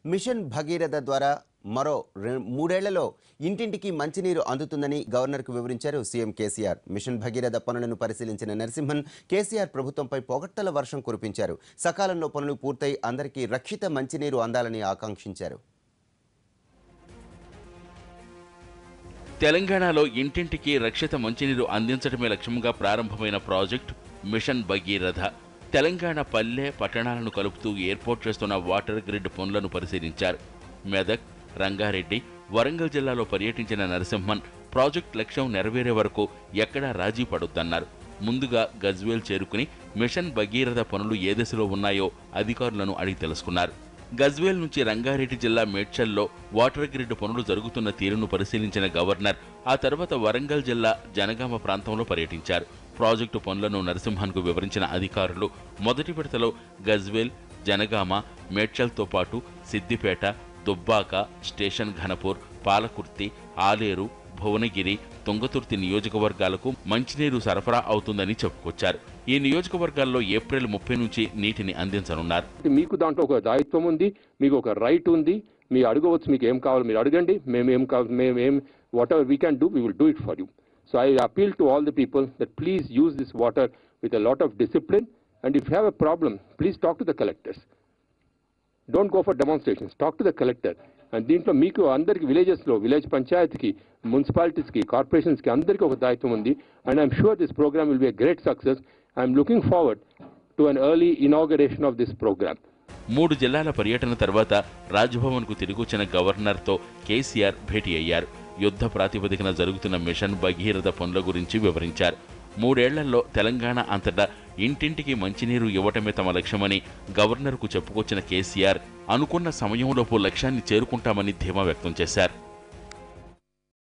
machine Bhagiratha ద్వారా మరో రె- మూడేళ్లలో ఇంటింటికి మంచినీరు అందుతుందని గవర్నర్కు వివరించారు సీఎం కేసీఆర్ మిషన్ భగీరథ పనులను పరిశీలించిన నరసింహన్ కేసీఆర్ ప్రభుత్వంపై పొగట్టల వర్షం కురిపించారు సకాలంలో పనులు పూర్తయి అందరికీ రక్షిత మంచినీరు అందాలని ఆకాంక్షించారు తెలంగాణలో ఇంటింటికి రక్షిత మంచినీరు అందించడమే లక్ష్యంగా ప్రారంభమైన ప్రాజెక్ట్ మిషన్ భగీరథ తెలంగాణ పల్లె పట్టణాలను కలుపుతూ ఏర్పాటు చేస్తున్న వాటర్ గ్రిడ్ పనులను పరిశీలించారు మెదక్ రంగారెడ్డి వరంగల్ జిల్లాలో పర్యటించిన నరసింహన్ ప్రాజెక్ట్ లక్ష్యం నెరవేరే వరకు ఎక్కడా రాజీ పడొద్దన్నారు ముందుగా గజ్వేల్ చేరుకుని మిషన్ భగీరథ పనులు ఏ దశలో ఉన్నాయో అధికారులను అడిగి తెలుసుకున్నారు గజ్వేల్ నుంచి రంగారెడ్డి జిల్లా మేడ్చల్లో వాటర్ గ్రిడ్ పనులు జరుగుతున్న తీరును పరిశీలించిన గవర్నర్ ఆ తర్వాత వరంగల్ జిల్లా జనగామ ప్రాంతంలో పర్యటించారు ప్రాజెక్టు పనులను నరసింహన్కు వివరించిన అధికారులు మొదటి విడతలో గజ్వేల్ జనగామ మేడ్చల్తో పాటు సిద్దిపేట దుబ్బాక స్టేషన్ ఘనపూర్ పాలకుర్తి ఆలేరు భువనగిరి తుంగతుర్తి నియోజకవర్గాలకు మంచినీరు సరఫరా అవుతుందని చెప్పుకొచ్చారు ఈ నియోజకవర్గాల్లో ఏప్రిల్ ముప్పై నుంచి నీటిని అందించనున్నారు మీకు దాంట్లో ఒక దాయిత్వం ఉంది మీకు ఒక రైట్ ఉంది మీ అడగవచ్చు మీకు ఏం కావాలో మీరు అడగండి మేము ఏం కావాలి మేము ఏం whatever we can do we will do it for you so I appeal to all the people that please use this water with a lot of discipline and if have a problem please talk to the collectors don't go for demonstrations talk to the collector and దీంట్లో మీకు అందరికి విలేజెస్లో village పంచాయత్కి మున్సిపాలిటీస్కి కార్పొరేషన్స్కి అందరికీ ఒక దాయిత్వం ఉంది and I'm sure this programme will be a great success I'm looking forward to an early inauguration of this programme మూడు జిల్లాల పర్యటన తర్వాత రాజ్భవన్కు తిరిగొచ్చిన గవర్నర్తో కేసీఆర్ భేటీ అయ్యారు యుద్ధ ప్రాతిపదికన జరుగుతున్న మిషన్ భగీరథ పనుల గురించి వివరించారు మూడేళ్లలో తెలంగాణ అంతటా ఇంటింటికి మంచినీరు ఇవ్వటమే తమ లక్ష్యమని గవర్నర్కు చెప్పుకొచ్చిన కేసీఆర్ అనుకున్న సమయంలోపు లక్ష్యాన్ని చేరుకుంటామని ధీమా వ్యక్తం చేశారు